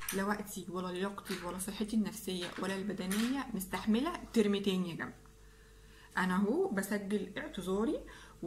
لا وقتي ولا لياقتي ولا صحتي النفسيه ولا البدنيه مستحمله ترم تاني يا جماعه انا اهو بسجل اعتذاري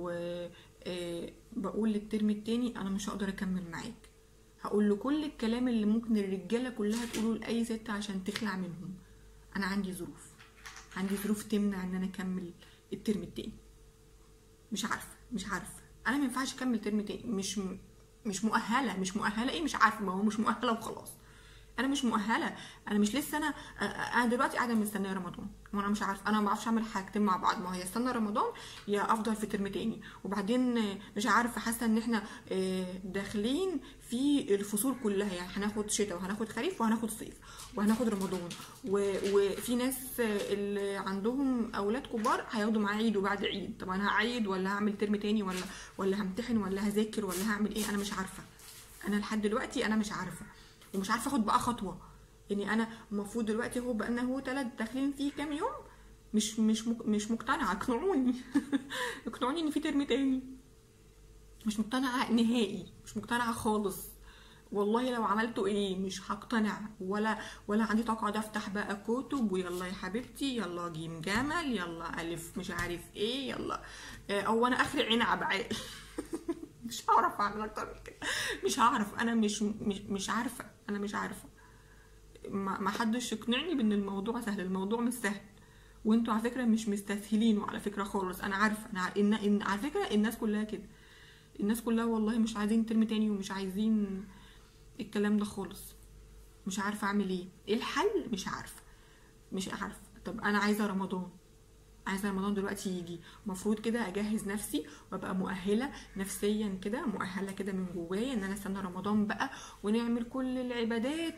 وبقول للترم التاني انا مش هقدر اكمل معاك هقول له كل الكلام اللي ممكن الرجاله كلها تقوله لاي ست عشان تخلع منهم انا عندي ظروف عندي ظروف تمنع ان انا اكمل الترم التاني مش عارفه مش عارفه انا ما ينفعش اكمل ترم تاني مش مش مؤهله مش مؤهله ايه مش عارفه ما هو مش مؤهله وخلاص انا مش مؤهله انا مش لسه انا انا دلوقتي قاعده مستنيه رمضان وانا مش عارفه انا ما بعرفش اعمل حاجتين مع بعض ما هي استنى رمضان يا افضل في ترم تاني وبعدين مش عارفه حاسه ان احنا داخلين في الفصول كلها يعني هناخد شتاء وهناخد خريف وهناخد صيف وهناخد رمضان وفي ناس اللي عندهم اولاد كبار هياخدوا معاه عيد وبعد عيد طب انا هعيد ولا هعمل ترم تاني ولا ولا همتحن ولا هذاكر ولا هعمل ايه انا مش عارفه انا لحد دلوقتي انا مش عارفه ومش عارفه اخد بقى خطوه يعني انا المفروض دلوقتي هو بقى هو ثلاث داخلين فيه كام يوم مش مش مش مقتنعه اقنعوني اقنعوني ان في ترم تاني مش مقتنعه نهائي مش مقتنعه خالص والله لو عملتوا ايه مش هقتنع ولا ولا عندي طاقه اقعد افتح بقى كتب ويلا يا حبيبتي يلا جيم جمل يلا الف مش عارف ايه يلا او انا اخري عنب عادي مش هعرف اعمل اكتر من كده مش هعرف انا مش مش مش عارفه انا مش عارفه ما ما حدش يقنعني بان الموضوع سهل الموضوع مش سهل وانتوا على فكره مش مستسهلينه على فكره خالص انا عارفه انا ان, إن على فكره الناس كلها كده الناس كلها والله مش عايزين ترم تاني ومش عايزين الكلام ده خالص مش عارفه اعمل ايه ايه الحل مش عارفه مش عارفه طب انا عايزه رمضان عايزه رمضان دلوقتي يجي المفروض كده اجهز نفسي وابقى مؤهله نفسيا كده مؤهله كده من جوايا ان انا استنى رمضان بقى ونعمل كل العبادات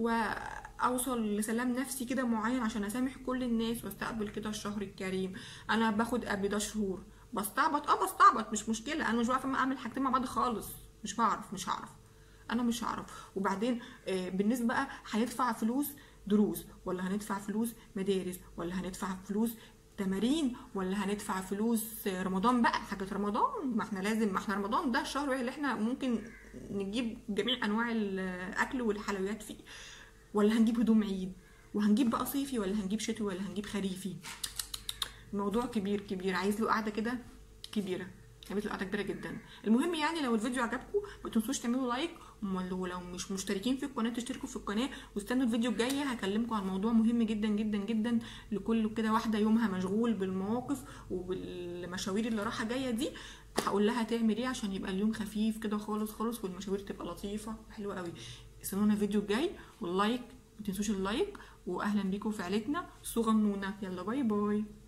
واوصل لسلام نفسي كده معين عشان اسامح كل الناس واستقبل كده الشهر الكريم انا باخد قبل ده شهور بستعبط اه بستعبط مش مشكله انا مش بعرف اعمل حاجتين مع بعض خالص مش بعرف مش هعرف انا مش هعرف وبعدين آه بالنسبه بقى هندفع فلوس دروس ولا هندفع فلوس مدارس ولا هندفع فلوس تمارين ولا هندفع فلوس رمضان بقى حاجة رمضان ما احنا لازم ما احنا رمضان ده الشهر اللي احنا ممكن نجيب جميع انواع الاكل والحلويات فيه ولا هنجيب هدوم عيد وهنجيب بقى صيفي ولا هنجيب شتوي ولا هنجيب خريفي الموضوع كبير كبير عايز له قعده كده كبيره عملت قعده كبيره جدا المهم يعني لو الفيديو عجبكم ما تنسوش تعملوا لايك ولو مش مشتركين في القناه تشتركوا في القناه واستنوا الفيديو الجاي هكلمكم عن موضوع مهم جدا جدا جدا لكل كده واحده يومها مشغول بالمواقف وبالمشاوير اللي رايحه جايه دي هقول لها تعمل ايه عشان يبقى اليوم خفيف كده خالص خالص والمشاوير تبقى لطيفه وحلوه قوي استنونا الفيديو الجاي واللايك ما تنسوش اللايك واهلا بيكم في عيلتنا صغنونه يلا باي باي